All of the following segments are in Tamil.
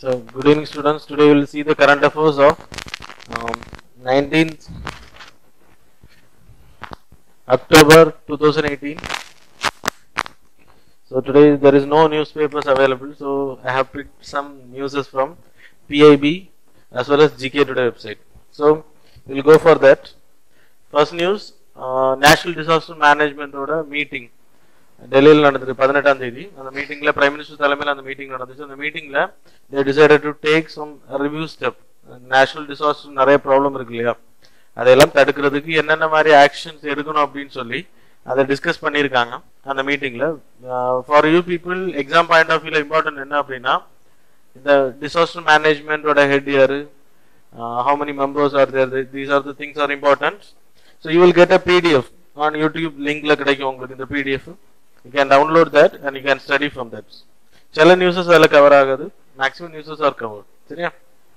So, good evening, students. Today we will see the current affairs of um, 19th October 2018. So, today there is no newspapers available, so I have picked some newses from PIB as well as GK Today website. So, we will go for that. First news uh, National Disaster Management ஓட மீட்டிங் டெல்லியில் நடந்தது பதினெட்டாம் தேதி அந்த மீட்டிங்ல பிரைம் மினிஸ்டர் தலைமையில் அந்த மீட்டிங் நடந்துச்சு அந்த மீட்டிங்ல they decided to take some review step national disaster நிறைய ப்ராப்ளம் இருக்கு இல்லையா அதையெல்லாம் தடுக்கிறதுக்கு என்னென்ன மாதிரி ஆக்ஷன்ஸ் எடுக்கணும் அப்படின்னு சொல்லி அதை டிஸ்கஸ் பண்ணியிருக்காங்க அந்த மீட்டிங்ல for you people exam point of வியூல இம்பார்ட்டன்ட் என்ன அப்படின்னா இந்த டிசாஸ்டர் மேனேஜ்மெண்டோட ஹெட் யாரு how many members are there these are the things are important so you will get a PDF on YouTube லிங்க்ல கிடைக்கும் உங்களுக்கு இந்த PDF you can download that and you can study from that சில நியூஸஸ் அதில் கவர் ஆகாது மேக்ஸிமம் நியூஸஸ் ஆர் கவர் சரியா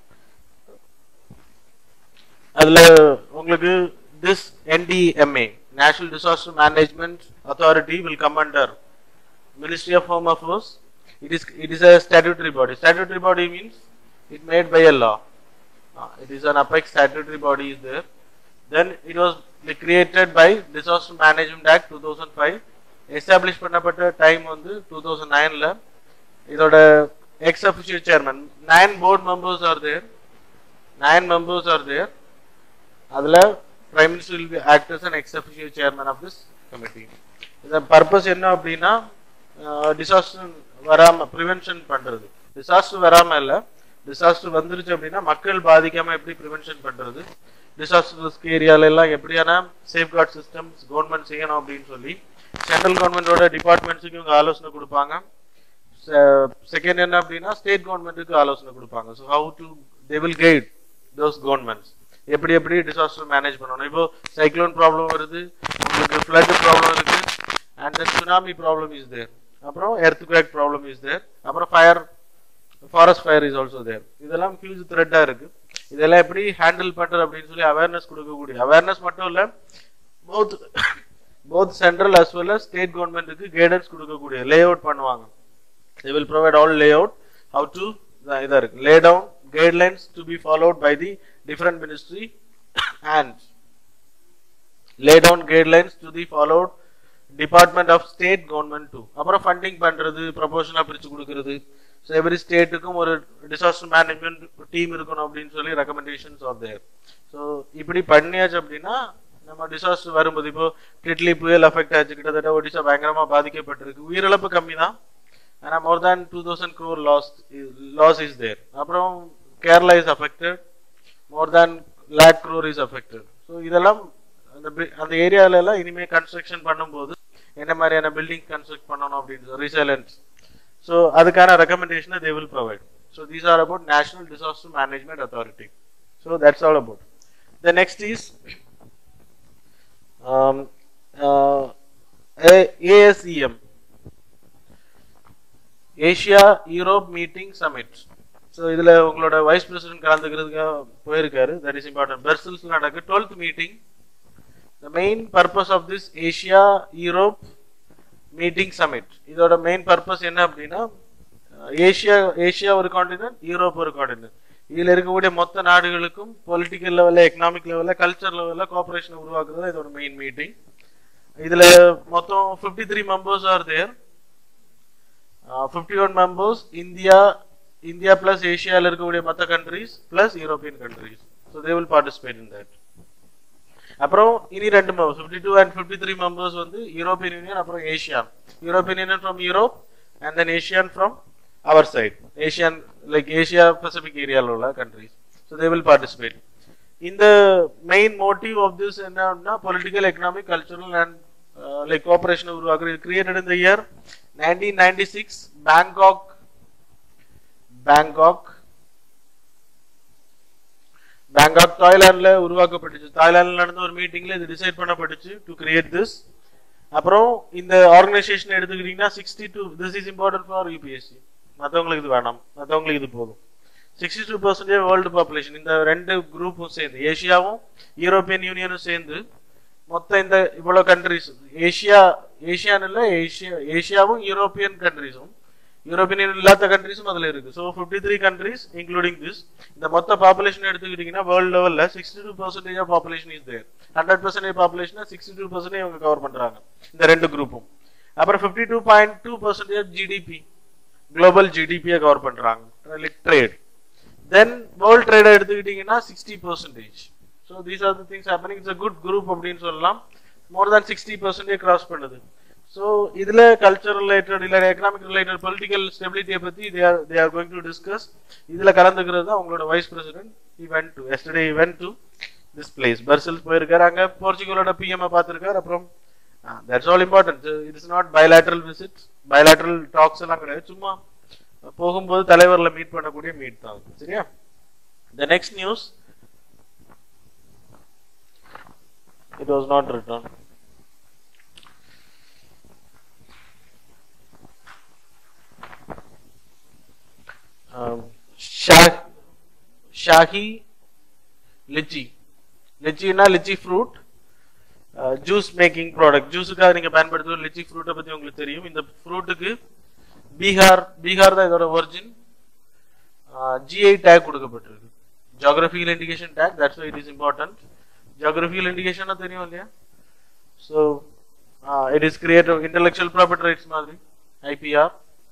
அதுல உங்களுக்கு this NDMA national disaster management authority will come under ministry of home affairs it is it is a statutory body statutory body means it made by a law it is an apex statutory body is there then it was created by disaster management act two thousand five establish பண்ணப்பட்ட டைம் வந்து டூ தௌசண்ட் நைன்ல இதோட ex official chairman nine board members are there nine members are there அதுல prime minister will be actors and X official chairman of this committee இந்த பர்பஸ் என்ன அப்படின்னா டிசாஸ்டர் வராம ப்ரிவென்ஷன் பண்றது டிசாஸ்டர் வராம இல்ல டிசாஸ்டர் வந்துருச்சு அப்படின்னா மக்கள் பாதிக்காம எப்படி ப்ரிவென்ஷன் பண்றது டிசாஸ்டர் ரிஸ்க் ஏரியால எல்லாம் எப்படியான சேஃப்கார்ட் சிஸ்டம்ஸ் கவர்மெண்ட் செய்யணும் அப்படின்னு சொல்லி சென்ட்ரல் கவர்மெண்டோட டிபார்ட்மெண்ட்ஸுக்கு இவங்க ஆலோசனை கொடுப்பாங்க செகண்ட் என்ன அப்படின்னா ஸ்டேட் கவர்மெண்ட்டுக்கு ஆலோசனை கொடுப்பாங்க so how to they will guide those governments எப்படி எப்படி டிசாஸ்டர் மேனேஜ் பண்ணணும் இப்போ சைக்ளோன் ப்ராப்ளம் வருது உங்களுக்கு ஃப்ளட் ப்ராப்ளம் இருக்கு and then tsunami problem is there அப்புறம் earthquake problem is there அப்புறம் fire forest fire is also there இதெல்லாம் ஹியூஜ் த்ரெட்டா இருக்கு இதெல்லாம் எப்படி ஹேண்டில் பண்றது அப்படின்னு சொல்லி அவேர்னஸ் கொடுக்கக்கூடிய அவேர்னஸ் மட்டும் இல்ல both both central as well as state கவர்மெண்ட்டுக்கு கைடன்ஸ் கொடுக்கக்கூடிய லே அவுட் பண்ணுவாங்க they will provide all layout how to இதா இருக்கு lay down guidelines to be followed by the different ministry and lay down guidelines to be followed department of state government too அப்புறம் ஃபண்டிங் பண்றது ப்ரொபோஷனா பிரிச்சு கொடுக்கறது ஸோ எவ்ரி ஸ்டேட்டுக்கும் ஒரு டிசாஸ்டர் மேனேஜ்மெண்ட் டீம் இருக்கணும் அப்படின்னு சொல்லி ரெக்கமெண்டேஷன்ஸ் ஆர் தேர் ஸோ இப்படி பண்ணியாச்சு அப்படின்னா நம்ம டிசாஸ்டர் வரும்போது இப்போ டிட்லி புயல் அஃபெக்ட் ஆச்சு கிட்டத்தட்ட ஒடிசா பயங்கரமா பாதிக்கப்பட்டிருக்கு உயிரிழப்பு கம்மி தான் ஆனா more than two thousand crore loss loss is there அப்புறம் Kerala is affected more than lakh crore is affected so இதெல்லாம் அந்த அந்த ஏரியால எல்லாம் இனிமே கன்ஸ்ட்ரக்ஷன் பண்ணும்போது என்ன மாதிரியான பில்டிங் கன்ஸ்ட்ரக்ட் பண்ணணும் அப்படின்னு ரிசைலன்ஸ் ஸோ அதுக்கான ரெக்கமெண்டேஷனை they will provide so these are about national disaster management authority so that's all about the next is ASEM Asia Europe meeting summit so இதில் உங்களோட வைஸ் பிரசிடென்ட் கலந்துக்கிறதுக்காக போயிருக்காரு தட் இஸ் இம்பார்ட்டன்ட் பெர்சல்ஸ் நடக்கு twelfth meeting the main purpose of this Asia Europe meeting summit இதோட மெயின் பர்பஸ் என்ன அப்படின்னா ஏஷியா ஏஷியா ஒரு காண்டினென்ட் யூரோப் ஒரு காண்டினென்ட் இதில் இருக்கக்கூடிய மொத்த நாடுகளுக்கும் பொலிட்டிக்கல் லெவலில் எக்கனாமிக் லெவலில் கல்ச்சர் லெவலில் கோஆபரேஷன் உருவாக்குறது இதோட மெயின் மீட்டிங் இதில் மொத்தம் fifty three members are there fifty one members India India plus ஏஷியாவில் இருக்கக்கூடிய மற்ற countries plus European countries so they will participate in that அப்புறம் இனி ரெண்டு members fifty two and fifty three members வந்து யூரோப்பியன் யூனியன் அப்புறம் ASEAN European union from Europe and then Asian from our side Asian like Asia Pacific ஏரியாவில் உள்ள countries so they will participate இந்த மெயின் மோட்டிவ் ஆஃப் திஸ் என்ன அப்படின்னா political economic cultural and like cooperation உருவாக்குறது கிரியேட்டட் இந்த இயர் 1996 Bangkok Bangkok Bangkok தாய்லாந்துல உருவாக்கப்பட்டுச்சு தாய்லாந்துல நடந்த ஒரு மீட்டிங்ல இது டிசைட் பண்ணப்பட்டுச்சு டு கிரியேட் திஸ் அப்புறம் இந்த ஆர்கனைசேஷன் எடுத்துக்கிட்டீங்கன்னா sixty two this is important for UPSC மற்றவங்களுக்கு இது வேணாம் மற்றவங்களுக்கு இது போதும் sixty two percentage world population இந்த ரெண்டு குரூப்பும் சேர்ந்து ஏஷியாவும் யூரோப்பியன் யூனியனும் சேர்ந்து மொத்தம் இந்த இவ்வளவு கண்ட்ரிஸ் ஏஷியா ஏஷியான் இல்ல ஏஷியா ஏஷியாவும் யூரோப்பியன் கண்ட்ரிஸும் யூரோப்பியன் யூனியன் இல்லாத கண்ட்ரிஸும் அதுல இருக்கு so fifty three countries including this இந்த மொத்த பாப்புலேஷன் எடுத்துக்கிட்டீங்கன்னா வேர்ல்டு லெவல்ல sixty two percentage of population is there hundred percentage population sixty two percentage அவங்க கவர் பண்றாங்க இந்த ரெண்டு குரூப்பும் அப்புறம் fifty two point two percentage GDP global ஜிடிபியை கவர் பண்றாங்க like trade then world trade எடுத்துக்கிட்டீங்கன்னா sixty percentage so these are the things happening it's a good group அப்படின்னு சொல்லலாம் more than sixty percentage cross பண்ணுது ஸோ இதுல கல்ச்சர் ரிலேட்டட் இல்ல எக்கனாமிக் ரிலேட்டட் பொலிட்டிக்கல் ஸ்டெபிலிட்டியை பத்தி they are they are going to discuss இதுல கலந்துக்கிறது தான் அவங்களோட vice president event to yesterday event to this place Brussels போயிருக்காரு அங்க போர்ச்சுகலோட பிஎம் பார்த்திருக்காரு அப்புறம் that's all important it is not bilateral visit bilateral talks எல்லாம் கிடையாது சும்மா போகும்போது தலைவர்ல மீட் பண்ணக்கூடிய மீட் தான் அது. சரியா the next news it was not written um, Shah, Shahi litchi லிச்சின்னா litchi fruit juice making product ஜூஸுக்காக நீங்க பயன்படுத்துகிற லிச்சி ஃப்ரூட்டை பத்தி உங்களுக்கு தெரியும் இந்த ஃப்ரூட்டுக்கு பீகார் பீகார் தான் இதோட ஒரிஜின் ஜிஐ டேக் கொடுக்கப்பட்டிருக்கு geographical indication tag that's why it is important geographical இண்டிகேஷனா தெரியும் இல்லையா so it is creative intellectual property rights மாதிரி ஐபிஆர்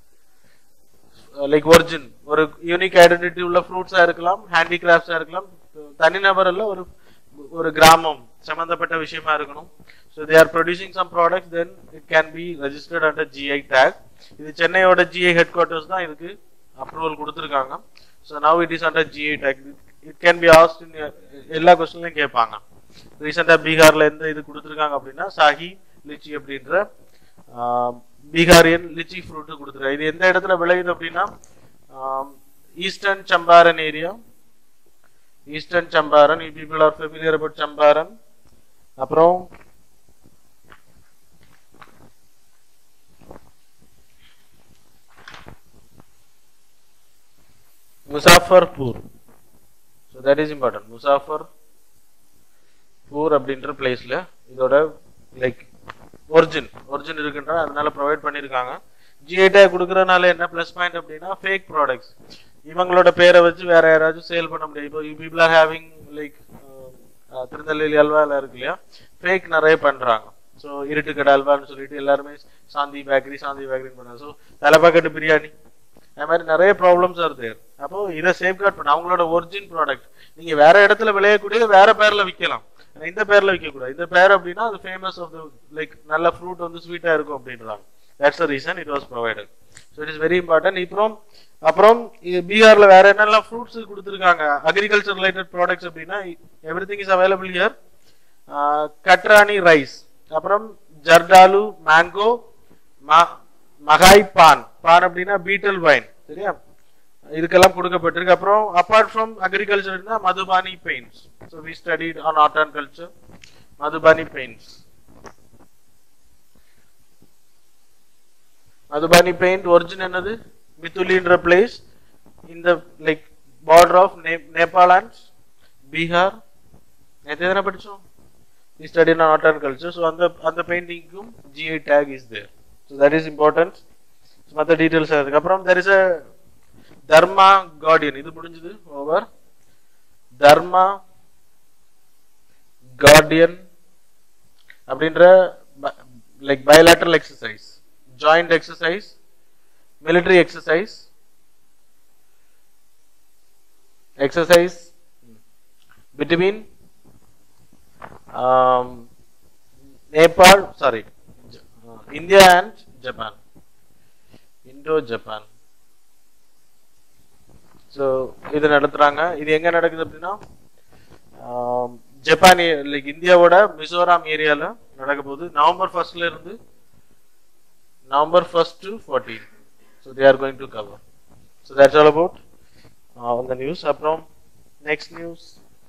லைக் ஒரிஜின் ஒரு யூனிக் ஐடென்டிட்டி உள்ள ஃப்ரூட்ஸா இருக்கலாம் ஹேண்டிகிராஃப்ட்ஸா இருக்கலாம் தனிநபர் அல்ல ஒரு ஒரு கிராமம் சம்பந்தப்பட்ட விஷயமா இருக்கணும் so they are producing some products then it can be registered under GI tag இது சென்னையோட ஜிஐ ஹெட் குவார்ட்டர்ஸ் தான் இதுக்கு அப்ரூவல் கொடுத்துருக்காங்க so now it is under GI tag it can be asked in எல்லா கொஸ்டின்லையும் கேட்பாங்க ரீசெண்டாக பீகார்ல எந்த இது கொடுத்துருக்காங்க அப்படின்னா சாஹி லிச்சி அப்படின்ற பீகாரியன் லிச்சி ஃப்ரூட் கொடுத்துருக்காங்க இது எந்த இடத்துல விளையுது அப்படின்னா eastern Champaran area eastern Champaran you people are familiar about Champaran அப்புறம் Muzaffarpur so that is important Muzaffarpur அப்படின்ற பிளேஸ்ல இதோட லைக் ஒரிஜின் ஒரிஜின் இருக்குன்ற அதனால ப்ரொவைட் பண்ணியிருக்காங்க ஜிஐ டேக் கொடுக்கறதுனால என்ன ப்ளஸ் பாயிண்ட் அப்படின்னா ஃபேக் ப்ராடக்ட்ஸ் இவங்களோட பேரை வச்சு வேற யாராச்சும் சேல் பண்ண முடியாது இப்போ people are having like Tirunelveli halwa எல்லாம் இருக்கு இல்லையா ஃபேக் நிறைய பண்றாங்க ஸோ இருட்டுக்கடை அல்வான்னு சொல்லிட்டு எல்லாருமே சாந்தி பேக்கரி சாந்தி பேக்கரின்னு பண்ணாங்க ஸோ தலைப்பாக்கட்டு பிரியாணி அது மாதிரி நிறைய ப்ராப்ளம்ஸ் வருது அப்போ இதை சேஃப்கார்ட் பண்ண அவங்களோட ஒரிஜின் ப்ராடக்ட் நீங்க வேற இடத்துல விளையக்கூடியது வேற பேர்ல விற்கலாம் இந்த பேர்ல விற்க கூடாது இந்த பேர் அப்படின்னா அது ஃபேமஸ் ஆஃப் லைக் நல்ல ஃப்ரூட் வந்து ஸ்வீட்டா இருக்கும் அப்படின்றாங்க that's the reason it was provided so it is very important அப்புறம் அப்புறம் பீகார்ல வேற என்னெல்லாம் ஃப்ரூட்ஸ் கொடுத்துருக்காங்க அக்ரிகல்ச்சர் ரிலேட்டட் ப்ராடக்ட்ஸ் அப்படின்னா everything is available here Katarni rice அப்புறம் ஜர்டாலு மேங்கோ மகாய் பான் பான் அப்படின்னா பீட்டல் வைன் சரியா இதுக்கெல்லாம் கொடுக்கப்பட்டிருக்கு அப்புறம் அப்பார்ட் ஃப்ரம் அக்ரிகல்ச்சர்னா Madhubani paints so we studied on art and culture Madhubani paints Madhubani paint origin என்னது மித்துலின்ற பிளேஸ் இந்த like border of Nepal and Bihar நேற்று எதனா படிச்சோம் we study on art and culture so அந்த அந்த பெயிண்டிங்க்கும் GI tag is there so that is important மற்ற டீட்டெயில்ஸ் அதுக்கப்புறம் there is a Dharma guardian இது முடிஞ்சது ஓவர் தர்மா கார்டியன் அப்படின்ற like bilateral exercise joint exercise military exercise exercise between um, Nepal sorry uh, India and Japan Indo Japan so இது நடத்துறாங்க இது எங்க நடக்குது அப்படின்னா ஜப்பான் லைக் இந்தியாவோட மிசோராம் ஏரியால நடக்க போகுது நவம்பர் ஃபர்ஸ்ட்ல இருந்து November first to fourteen so they are going to cover so that's all about on the news அப்புறம் நெக்ஸ்ட் நியூஸ்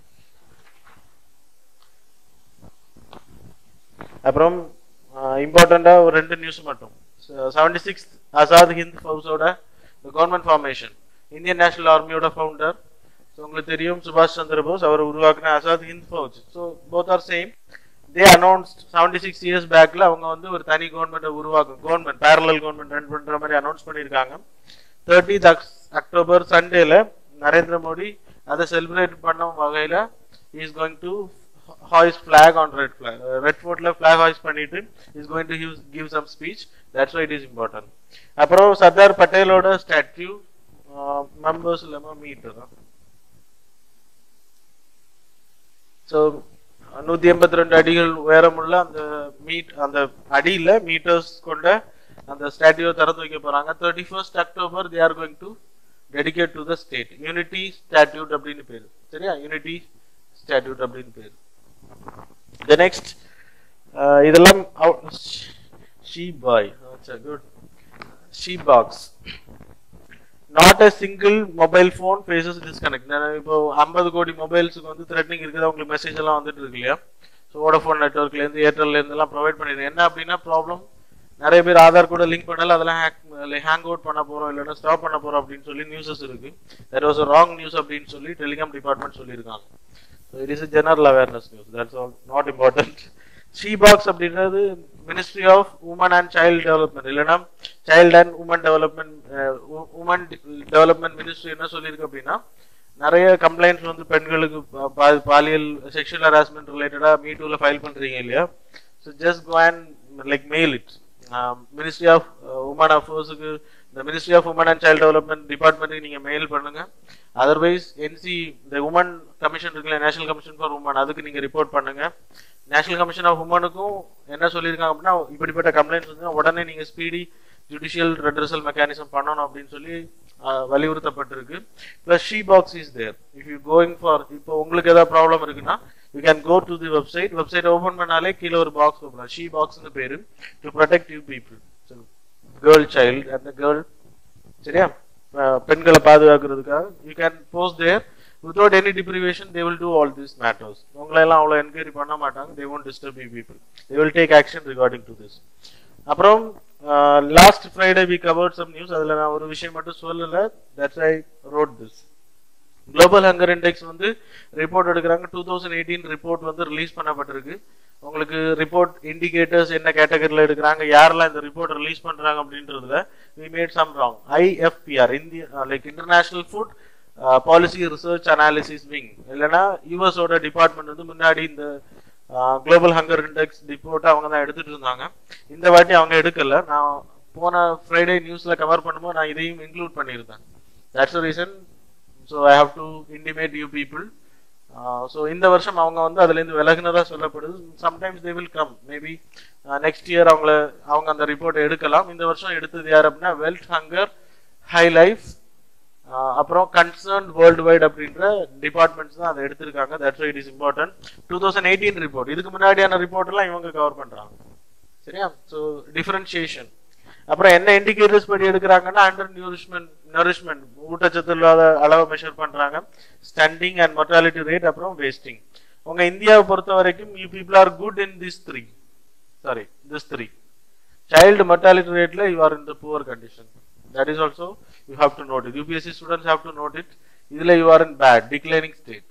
அப்புறம் இம்பார்ட்டண்டாக ஒரு ரெண்டு நியூஸ் மட்டும் செவன்டி சிக்ஸ் ஆசாத் ஹிந்த் ஃபவுஸோட கவர்மெண்ட் ஃபார்மேஷன் இந்தியன் நேஷனல் ஆர்மியோட ஃபவுண்டர் ஸோ உங்களுக்கு தெரியும் சுபாஷ் சந்திர போஸ் அவர் உருவாக்கின Azad Hind Fauj so both are same they announced seventy six years பேக்ல அவங்க வந்து ஒரு தனி கவர்மெண்ட்டை உருவாக்கும் கவர்மெண்ட் பேரலல் கவர்மெண்ட் ரன் பண்ற மாதிரி அனௌன்ஸ் பண்ணியிருக்காங்க தேர்ட்டித் அக்டோபர் சண்டேல நரேந்திர மோடி அதை செலிப்ரேட் பண்ண வகையில is going to hoist flag on red flag red ஃபோர்ட்ல ஃபிளாக் ஹாய்ஸ் பண்ணிட்டு is going to give some speech that's why it is important அப்புறம் சர்தார் பட்டேலோட ஸ்டாட்யூ மெம்பர்ஸ் இல்லாம மீட்டர் தான் ஸோ நூத்தி எண்பத்தி ரெண்டு அடிகள் உயரமுள்ள அந்த மீட் அந்த அடியில மீட்டர்ஸ் கொண்ட அந்த ஸ்டாட்யூ திறந்து வைக்க போறாங்க thirty first October they are going to dedicate to the state unity statue அப்படின்னு பேரு சரியா யூனிட்டி ஸ்டாட்யூட் அப்படின்னு பேரு த நெக்ஸ்ட் இதெல்லாம் she boy good she box not a single mobile phone faces disconnect இப்போ ஐம்பது கோடி மொபைல்ஸுக்கு வந்து த்ரெட்னிங் இருக்குது உங்களுக்கு மெசேஜ் எல்லாம் வந்துட்டு இருக்கு இல்லையா ஸோ வோடஃபோன் நெட்ஒர்க்ல இருந்து ஏர்டெல்ல இருந்து எல்லாம் ப்ரொவைட் பண்ணிடுது என்ன அப்படின்னா ப்ராப்ளம் நிறைய பேர் ஆதார் கூட லிங்க் பண்ணல அதெல்லாம் ஹேக் ஹேங் அவுட் பண்ண போறோம் இல்லைன்னா ஸ்டாப் பண்ண போறோம் அப்படின்னு சொல்லி நியூஸஸ் இருக்கு தட் வாஸ் ராங் நியூஸ் அப்படின்னு சொல்லி டெலிகாம் டிபார்ட்மெண்ட் சொல்லியிருக்காங்க so it is general awareness news that's all not important she box அப்படின்றது ministry of women and child development இல்லைன்னா child and women development women development ministry என்ன சொல்லியிருக்கு அப்படின்னா நிறைய கம்ப்ளைண்ட்ஸ் வந்து பெண்களுக்கு பா- பா- பாலியல் செக்ஷுவல் ஹராஸ்மெண்ட் ரிலேட்டடா மீட்டூல ஃபைல் பண்றீங்க இல்லையா so just go and like mail it ministry of women அஃபேர்ஸுக்கு இந்த ministry of women and child development டிபார்ட்மெண்ட்டுக்கு நீங்க மெயில் பண்ணுங்க அதர்வைஸ் என்சி இந்த உமன் கமிஷன் இருக்குல்ல நேஷனல் கமிஷன் ஃபார் உமன் அதுக்கு நீங்க ரிப்போர்ட் பண்ணுங்க நேஷனல் கமிஷன் ஆஃப் உமனுக்கும் என்ன சொல்லியிருக்காங்க அப்படின்னா இப்படிப்பட்ட கம்ப்ளைண்ட்ஸ் வந்து உடனே நீங்க ஸ்பீடி ஜுடிஷியல் ரெட்ரஸல் மெக்கானிசம் பண்ணணும் அப்படின்னு சொல்லி ஆஹ், வலியுறுத்தப்பட்டிருக்கு plus she box is there if you going for இப்போ உங்களுக்கு ஏதாவது ப்ராப்ளம் இருக்குன்னா you can go to the website website open பண்ணாலே கீழே ஒரு பாக்ஸ் ஓப்பன் ஷீ பாக்ஸ்னு பேரு to protect you people girl child அந்த கேர்ள் சரியா அஹ் பெண்களை பாதுகாக்கிறதுக்காக you can post there without any deprivation they will do all this matters உங்களை எல்லாம் அவ்வளோ என்கொயரி பண்ண மாட்டாங்க they won't disturb you people they will take action regarding to this அப்புறம் last Friday we covered some news அதுல நான் ஒரு விஷயம் மட்டும் சொல்லல that's I wrote this global hunger index வந்து ரிப்போர்ட் எடுக்கிறாங்க டூ தௌசண்ட் எயிட்டீன் ரிப்போர்ட் வந்து ரிலீஸ் பண்ணப்பட்டிருக்கு உங்களுக்கு ரிப்போர்ட் இண்டிகேட்டர்ஸ் என்ன கேட்டகரியில் எடுக்கிறாங்க யாரெல்லாம் இந்த ரிப்போர்ட் ரிலீஸ் பண்றாங்க அப்படின்றதுல we made some wrong IFPR இந்திய like international food policy research analysis wing இல்லைன்னா யூஎஸோட டிபார்ட்மெண்ட் வந்து முன்னாடி இந்த குளோபல் ஹங்கர் இண்டெக்ஸ் ரிப்போர்ட் அவங்க தான் எடுத்துட்டு இருந்தாங்க இந்த வாட்டி அவங்க எடுக்கல நான் போன ஃப்ரைடே நியூஸ்ல கவர் பண்ணும்போது நான் இதையும் இன்க்ளூட் பண்ணியிருந்தேன் that's reason so I have to intimate you people so இந்த வருஷம் அவங்க வந்து அதுலேருந்து விலகுனதா சொல்லப்படுது sometimes they will come maybe next year அவங்கள அவங்க அந்த ரிப்போர்ட்டை எடுக்கலாம் இந்த வருஷம் எடுத்தது யார் அப்படின்னா வெல்த் ஹங்கர் ஹை லைஃப் அப்புறம் கன்சர்ன் வேர்ல்டு வைட் அப்படின்ற டிபார்ட்மெண்ட்ஸ் தான் அதை எடுத்திருக்காங்க that's it is important two thousand eighteen report இதுக்கு முன்னாடியான ரிப்போர்ட் எல்லாம் இவங்க கவர் பண்றாங்க சரியா ஸோ டிஃபரன்ஷியேஷன் அப்புறம் என்ன இண்டிகேட்டர்ஸ் படி எடுக்கிறாங்கன்னா அண்டர் நியூரிஷ்மெண்ட் நரிஷ்மெண்ட் ஊட்டச்சத்து இல்லாத அளவை மெஷர் பண்றாங்க ஸ்டண்டிங் அண்ட் மொர்டாலிட்டி ரேட் அப்புறம் வேஸ்டிங் உங்க இந்தியாவை பொறுத்த வரைக்கும் you people are good in this three sorry this three child mortality ரேட்ல you are in the poor condition that is also you have to note it UPSC students have to note it இதுல you are in bad declining state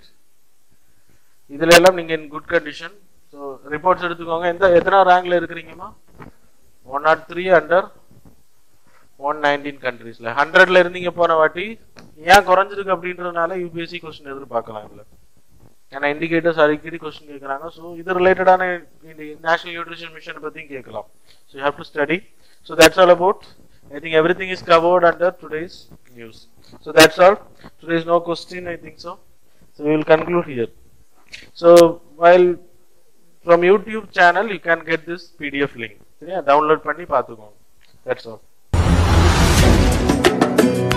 இதுல எல்லாம் நீங்க in good condition so reports எடுத்துக்கோங்க எந்த எத்தனை ரேங்க்ல இருக்கிறீங்கம்மா one not three under one nineteen கண்ட்ரீஸ்ல ஹண்ட்ரட்ல இருந்தீங்க போன வாட்டி ஏன் குறைஞ்சிருக்கு அப்படின்றதுனால யூபிஎஸ்சி கொஸ்டின் எதிர்பார்க்கலாம் இதுல ஏன்னா இண்டிகேட்டர்ஸ் அடிக்கடி கொஸ்டின் கேட்கறாங்க ஸோ இது ரிலேட்டடான நேஷனல் நியூட்ரிஷன் மிஷன் பத்தியும் கேட்கலாம் so you have to study so that's all about I think everything is covered under today's news so that's all today's no question I think so so will conclude here so while from YouTube channel you can get this PDF link சரியா டவுன்லோட் பண்ணி பார்த்துக்கோங்க தட்ஸ் ஆல்